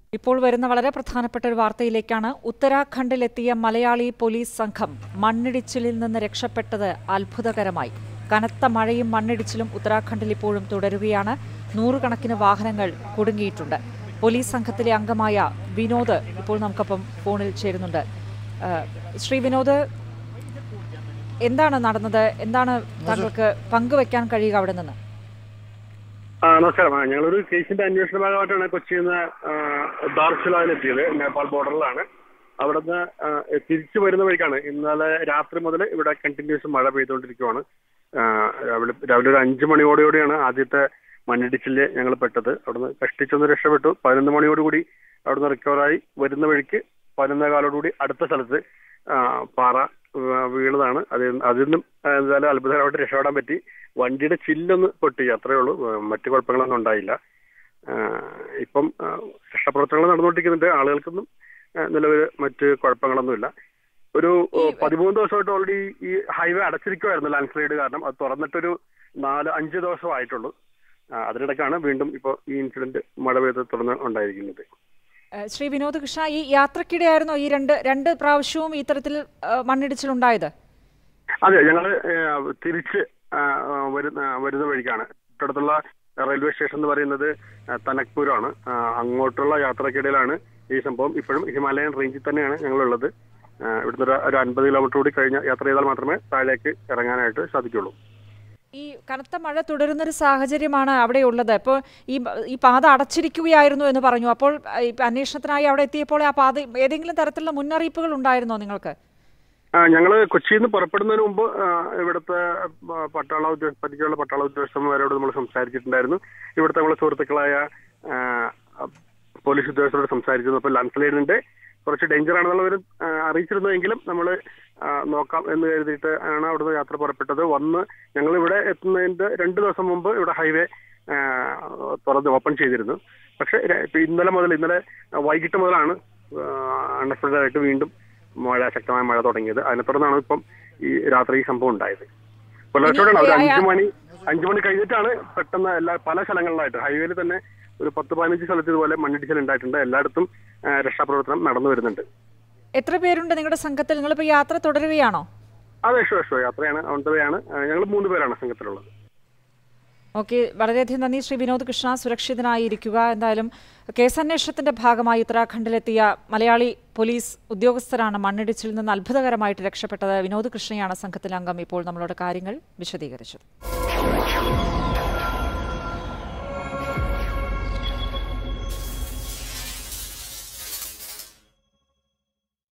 ഇപ്പോൾ വരുന്ന വളരെ പ്രധാനപ്പെട്ട ഒരു വാർത്തയിലേക്കാണ് ഉത്തരാഖണ്ഡിലെത്തിയ മലയാളി പോലീസ് സംഘം മണ്ണിടിച്ചിലിൽ നിന്ന് രക്ഷപ്പെട്ടത് അത്ഭുതകരമായി കനത്ത മഴയും മണ്ണിടിച്ചിലും ഉത്തരാഖണ്ഡിൽ ഇപ്പോഴും തുടരുകയാണ് നൂറുകണക്കിന് വാഹനങ്ങൾ കുടുങ്ങിയിട്ടുണ്ട് പോലീസ് സംഘത്തിലെ അംഗമായ വിനോദ് ഇപ്പോൾ നമുക്കൊപ്പം ഫോണിൽ ചേരുന്നുണ്ട് ആ, ശ്രീ വിനോദ് എന്താണ് നടന്നത് എന്താണ് താങ്കൾക്ക് പങ്കുവെക്കാൻ കഴിയുക അവിടെ നിന്ന് ആ നമസ്കാരം ആ, ഞങ്ങളൊരു കേസിന്റെ അന്വേഷണ ഭാഗമായിട്ടാണ് കൊച്ചിയിൽ നിന്ന് ദാർച്ചുലാവിലെത്തിയത് നേപ്പാൾ ബോർഡറിലാണ് അവിടുന്ന് ആ, തിരിച്ചു വരുന്ന വഴിക്കാണ് ഇന്നലെ രാത്രി മുതൽ ഇവിടെ കണ്ടിന്യൂസ് മഴ പെയ്തുകൊണ്ടിരിക്കുവാണ് ആ, രാവിലെ രാവിലെ ഒരു അഞ്ചു മണിയോടുകൂടിയാണ് ആദ്യത്തെ മണ്ണിടിച്ചില് ഞങ്ങൾ പെട്ടത് അവിടുന്ന് കഷ്ടിച്ചൊന്ന് രക്ഷപ്പെട്ടു പതിനൊന്ന് മണിയോടുകൂടി അവിടുന്ന് റിക്കവറായി വരുന്ന വഴിക്ക് പതിനൊന്നേ കാലോടുകൂടി അടുത്ത സ്ഥലത്ത് ആ, പാറ ആ, വീണതാണ് അത് അതിൽ നിന്നും ആ, എന്തായാലും അത്ഭുതകരമായിട്ട് രക്ഷപ്പെടാൻ പറ്റി വണ്ടിയുടെ ചില്ലൊന്ന് പൊട്ടി അത്രേ ഉള്ളൂ ആ, മറ്റു കുഴപ്പങ്ങളൊന്നും ഉണ്ടായില്ല ആ, ഇപ്പം ആ, രക്ഷാപ്രവർത്തനങ്ങൾ നടന്നുകൊണ്ടിരിക്കുന്നുണ്ട് ആളുകൾക്കൊന്നും ആ, നിലവിൽ മറ്റ് കുഴപ്പങ്ങളൊന്നുമില്ല ഒരു ഓ, പതിമൂന്ന് ദിവസമായിട്ട് ഓൾറെഡി ഈ ഹൈവേ അടച്ചിരിക്കുമായിരുന്നു ലാൻഡ് സ്ലൈഡ് കാരണം അത് തുറന്നിട്ടൊരു നാല് അഞ്ച് ദിവസം ആയിട്ടുള്ളൂ ആ, അതിനിടയ്ക്കാണ് വീണ്ടും ഇപ്പോൾ ഈ ഇൻസിഡന്റ് മഴ പെയ്ത് തുറന്ന് ഉണ്ടായിരിക്കുന്നത് ഏഹ് ശ്രീ വിനോദ് കൃഷ്ണ ഈ യാത്രക്കിടെയായിരുന്നോ ഈ രണ്ട് രണ്ട് പ്രാവശ്യവും ഇത്തരത്തിൽ ഏഹ് മണ്ണിടിച്ചിലുണ്ടായത് അതെ ഞങ്ങള് ഏഹ്, തിരിച്ച് ആ, ആ, വരുന്ന വരുന്ന വഴിക്കാണ് തൊട്ടടുത്തുള്ള റെയിൽവേ സ്റ്റേഷൻ എന്ന് പറയുന്നത് ആ, തനക്പൂരാണ് ആ, അങ്ങോട്ടുള്ള യാത്രക്കിടയിലാണ് ഈ സംഭവം ഇപ്പോഴും ഹിമാലയൻ റേഞ്ചിൽ തന്നെയാണ് ഞങ്ങളുള്ളത് ആ, ഇവിടുന്ന് ഒരു- ഒരു അൻപത് കിലോമീറ്റർ കൂടി കഴിഞ്ഞ യാത്ര ചെയ്താൽ മാത്രമേ താഴേക്ക് ഇറങ്ങാനായിട്ട് സാധിക്കുള്ളൂ ഈ കനത്ത മഴ തുടരുന്ന ഒരു സാഹചര്യമാണ് അവിടെ ഉള്ളത് അപ്പോൾ ഈ ഈ പാത അടച്ചിരിക്കുകയായിരുന്നു എന്ന് പറഞ്ഞു അപ്പോൾ ഏഹ്, ഈ അന്വേഷണത്തിനായി അവിടെ എത്തിയപ്പോൾ ആ പാത ഏതെങ്കിലും തരത്തിലുള്ള മുന്നറിയിപ്പുകൾ ഉണ്ടായിരുന്നോ നിങ്ങൾക്ക് ആ, ഞങ്ങള് കൊച്ചിയിൽ നിന്ന് പുറപ്പെടുന്നതിന് മുമ്പ് ആ, ഇവിടുത്തെ ആ, പട്ടാള ഉദ്യോഗ പരിചയമുള്ള പട്ടാള ഉദ്യോഗസ്ഥന്മാരോട് നമ്മൾ സംസാരിച്ചിട്ടുണ്ടായിരുന്നു ഇവിടുത്തെ നമ്മളെ സുഹൃത്തുക്കളായ ആ, പോലീസ് ഉദ്യോഗസ്ഥരോട് സംസാരിച്ചിരുന്നു അപ്പോൾ ലാൻഡ് സ്ലൈഡിന്റെ കുറച്ച് ഡേഞ്ചർ ആണെന്നുള്ളവർ അറിയിച്ചിരുന്നുവെങ്കിലും നമ്മൾ നോക്കാം എന്ന് കരുതിയിട്ട് ആണ് അവിടുന്ന് യാത്ര പുറപ്പെട്ടത് വന്ന് ഞങ്ങൾ ഇവിടെ എത്തുന്നതിന്റെ രണ്ട് ദിവസം മുമ്പ് ഇവിടെ ഹൈവേ തുറന്ന് ഓപ്പൺ ചെയ്തിരുന്നു പക്ഷെ ര- ഇപ്പൊ ഇന്നലെ മുതൽ ഇന്നലെ വൈകിട്ട് മുതലാണ് അൺഎക്സ്പെക്ടഡ് ആയിട്ട് വീണ്ടും മഴ ശക്തമായ മഴ തുടങ്ങിയത് അതിനെ തുടർന്നാണ് ഇപ്പം ഈ രാത്രി ഈ സംഭവം ഉണ്ടായത് പുലർച്ചോടെയാണ് ഒരു അഞ്ചു മണി അഞ്ചു മണി കഴിഞ്ഞിട്ടാണ് പെട്ടെന്ന് എല്ലാ പല സ്ഥലങ്ങളിലായിട്ട് ഹൈവേയിൽ തന്നെ ഒരു പത്ത് പതിനഞ്ച് സ്ഥലത്ത് ഇതുപോലെ മണ്ണിടിച്ചിൽ ഉണ്ടായിട്ടുണ്ട് എല്ലായിടത്തും ആ, രക്ഷാപ്രവർത്തനം നടന്നു വരുന്നുണ്ട് എത്ര പേരുണ്ട് നിങ്ങളുടെ സംഘത്തിൽ നിങ്ങളിപ്പോൾ യാത്ര തുടരുകയാണോ അതെ ഷോ ഷോ യാത്രയാണ് ഓൺ ദ വേ ആണ് ഞങ്ങൾ മൂന്ന് പേരാണ് സംഘത്തിലുള്ളത് ഓക്കെ വളരെയധികം നന്ദി ശ്രീ വിനോദ് കൃഷ്ണ സുരക്ഷിതനായിരിക്കുക എന്തായാലും കേസന്വേഷണത്തിന്റെ ഭാഗമായി ഉത്തരാഖണ്ഡിലെത്തിയ മലയാളി പോലീസ് ഉദ്യോഗസ്ഥരാണ് മണ്ണിടിച്ചിൽ നിന്ന് അത്ഭുതകരമായിട്ട് രക്ഷപ്പെട്ടത് വിനോദ് കൃഷ്ണയാണ് സംഘത്തിലെ അംഗം ഇപ്പോൾ നമ്മളോട് കാര്യങ്ങൾ വിശദീകരിച്ചത്